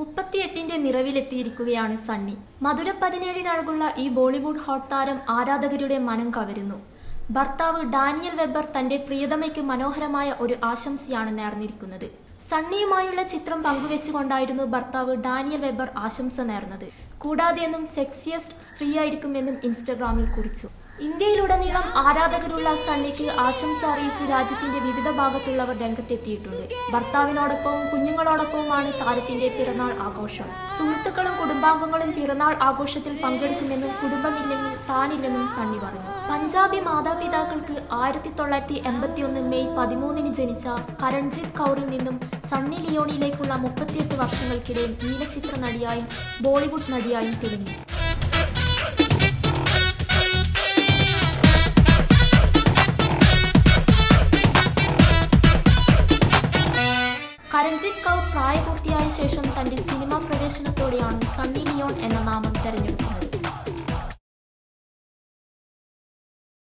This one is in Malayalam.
മുപ്പത്തിയെട്ടിന്റെ നിറവിലെത്തിയിരിക്കുകയാണ് സണ്ണി മധുര പതിനേഴിനഴകുള്ള ഈ ബോളിവുഡ് ഹോട്ട് താരം ആരാധകരുടെ മനം കവരുന്നു ഭർത്താവ് ഡാനിയൽ വെബർ തന്റെ പ്രിയതമയ്ക്ക് മനോഹരമായ ഒരു ആശംസയാണ് നേർന്നിരിക്കുന്നത് സണ്ണിയുമായുള്ള ചിത്രം പങ്കുവെച്ചുകൊണ്ടായിരുന്നു ഭർത്താവ് ഡാനിയൽ വെബർ ആശംസ നേർന്നത് കൂടാതെ എന്നും സെക്സിയസ്റ്റ് സ്ത്രീയായിരിക്കുമെന്നും ഇൻസ്റ്റഗ്രാമിൽ കുറിച്ചു ഇന്ത്യയിലുടനീളം ആരാധകരുള്ള സണ്ണിക്ക് ആശംസ അറിയിച്ച് രാജ്യത്തിന്റെ വിവിധ ഭാഗത്തുള്ളവർ രംഗത്തെത്തിയിട്ടുണ്ട് ഭർത്താവിനോടൊപ്പവും കുഞ്ഞുങ്ങളോടൊപ്പവുമാണ് താരത്തിന്റെ പിറന്നാൾ ആഘോഷം സുഹൃത്തുക്കളും കുടുംബാംഗങ്ങളും പിറന്നാൾ ആഘോഷത്തിൽ പങ്കെടുക്കുമെന്നും കുടുംബമില്ലെങ്കിൽ താനില്ലെന്നും സണ്ണി പറഞ്ഞു പഞ്ചാബി മാതാപിതാക്കൾക്ക് ആയിരത്തി തൊള്ളായിരത്തി എൺപത്തി ഒന്ന് മെയ് പതിമൂന്നിന് ജനിച്ച കരൺജിത് കൗറിൽ നിന്നും സണ്ണി ലിയോണിയിലേക്കുള്ള മുപ്പത്തിയെട്ട് വർഷങ്ങൾക്കിടെ നീലചിത്ര നടിയായും ബോളിവുഡ് നടിയായും തെളിഞ്ഞു കരൺജിത് കൗർ പ്രായപൂർത്തിയായ ശേഷം തന്റെ സിനിമാ പ്രവേശനത്തോടെയാണ് സണ്ണി ലിയോൺ എന്ന നാമം തെരഞ്ഞെടുത്തത്